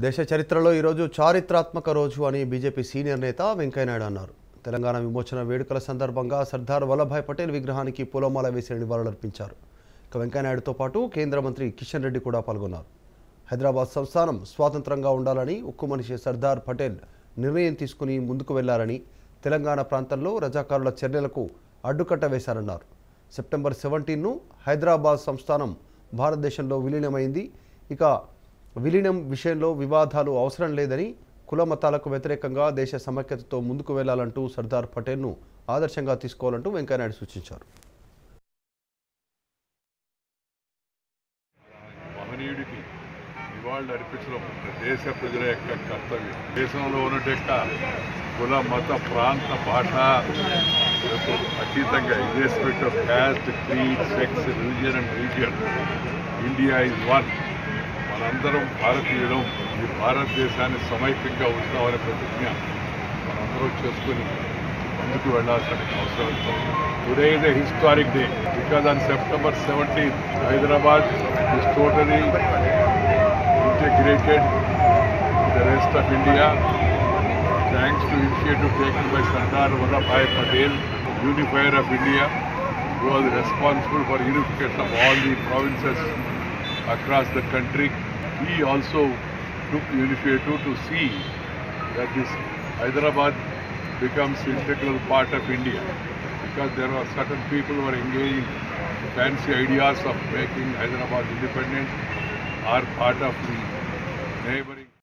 దేశ చరిత్రలో ఈరోజు చారిత్రాత్మక రోజు అని బీజేపీ సీనియర్ నేత వెంకయ్యనాయుడు అన్నారు తెలంగాణ విమోచన వేడుకల సందర్భంగా సర్దార్ వల్లభాయ్ పటేల్ విగ్రహానికి పూలమాల వేసి నివాళులర్పించారు ఇక వెంకయ్యనాయుడుతో పాటు కేంద్ర మంత్రి కిషన్ రెడ్డి కూడా పాల్గొన్నారు హైదరాబాద్ సంస్థానం స్వాతంత్రంగా ఉండాలని ఉక్కు మనిషి సర్దార్ పటేల్ నిర్ణయం తీసుకుని ముందుకు వెళ్లారని తెలంగాణ ప్రాంతంలో రజాకారుల చర్యలకు అడ్డుకట్ట వేశారన్నారు సెప్టెంబర్ సెవెంటీన్ను హైదరాబాద్ సంస్థానం భారతదేశంలో విలీనమైంది ఇక విలీనం విషయంలో వివాదాలు అవసరం లేదని కుల మతాలకు వ్యతిరేకంగా దేశ సమైక్యతతో ముందుకు వెళ్లాలంటూ సర్దార్ పటేల్ను ఆదర్శంగా తీసుకోవాలంటూ వెంకయ్యనాయుడు సూచించారు మహనీయుడికి నివాళులు అర్పించడం దేశ ప్రజల యొక్క కర్తవ్యం దేశంలో ఉన్నట్టు కుల మత ప్రాంత భాష లకు అతీతంగా irrespective of caste creed sex religion and region India is one మనందరం భారతీయులం ఈ భారతదేశాన్ని సమైక్యంగా ఉంచుతామనే ప్రతిజ్ఞ మనందరం చేసుకుని ముందుకు వెళ్లాల్సిన అవసరం ఉంది. Today is a historic day because on September seventeen Hyderabad is totally integrated with the rest of India thanks to initiative taken by Sardar Vallabhbhai Patel, unifier of India, who was responsible for unification of all the provinces across the country. He also took the initiative to see that this Hyderabad becomes integral part of India because there were certain people who were engaging fancy ideas of making Hyderabad independent are part of the neighboring